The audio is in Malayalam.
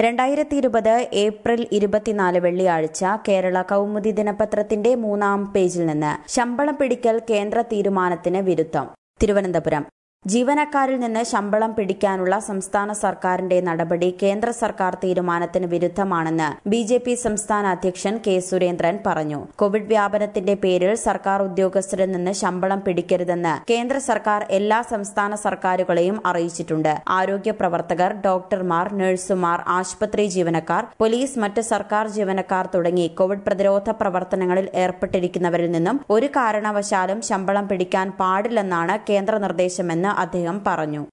രണ്ടായിരത്തി ഇരുപത് ഏപ്രിൽ ഇരുപത്തിനാല് വെള്ളിയാഴ്ച കേരള കൗമുദി ദിനപത്രത്തിന്റെ മൂന്നാം പേജിൽ നിന്ന് ശമ്പളം പിടിക്കൽ കേന്ദ്ര തീരുമാനത്തിന് വിരുദ്ധം തിരുവനന്തപുരം ജീവനക്കാരിൽ നിന്ന് ശമ്പളം പിടിക്കാനുള്ള സംസ്ഥാന സർക്കാരിന്റെ നടപടി കേന്ദ്ര സർക്കാർ തീരുമാനത്തിന് വിരുദ്ധമാണെന്ന് ബി ജെ പി സംസ്ഥാന അധ്യക്ഷൻ കെ സുരേന്ദ്രൻ പറഞ്ഞു കോവിഡ് വ്യാപനത്തിന്റെ പേരിൽ സർക്കാർ ഉദ്യോഗസ്ഥരിൽ നിന്ന് ശമ്പളം പിടിക്കരുതെന്ന് കേന്ദ്ര സർക്കാർ എല്ലാ സംസ്ഥാന സർക്കാരുകളെയും അറിയിച്ചിട്ടുണ്ട് ആരോഗ്യ പ്രവർത്തകർ ഡോക്ടർമാർ നഴ്സുമാർ ആശുപത്രി ജീവനക്കാർ പോലീസ് മറ്റ് സർക്കാർ ജീവനക്കാർ തുടങ്ങി കോവിഡ് പ്രതിരോധ പ്രവർത്തനങ്ങളിൽ ഏർപ്പെട്ടിരിക്കുന്നവരിൽ നിന്നും ഒരു കാരണവശാലും ശമ്പളം പിടിക്കാൻ പാടില്ലെന്നാണ് കേന്ദ്ര നിർദ്ദേശമെന്ന് അദ്ദേഹം പറഞ്ഞു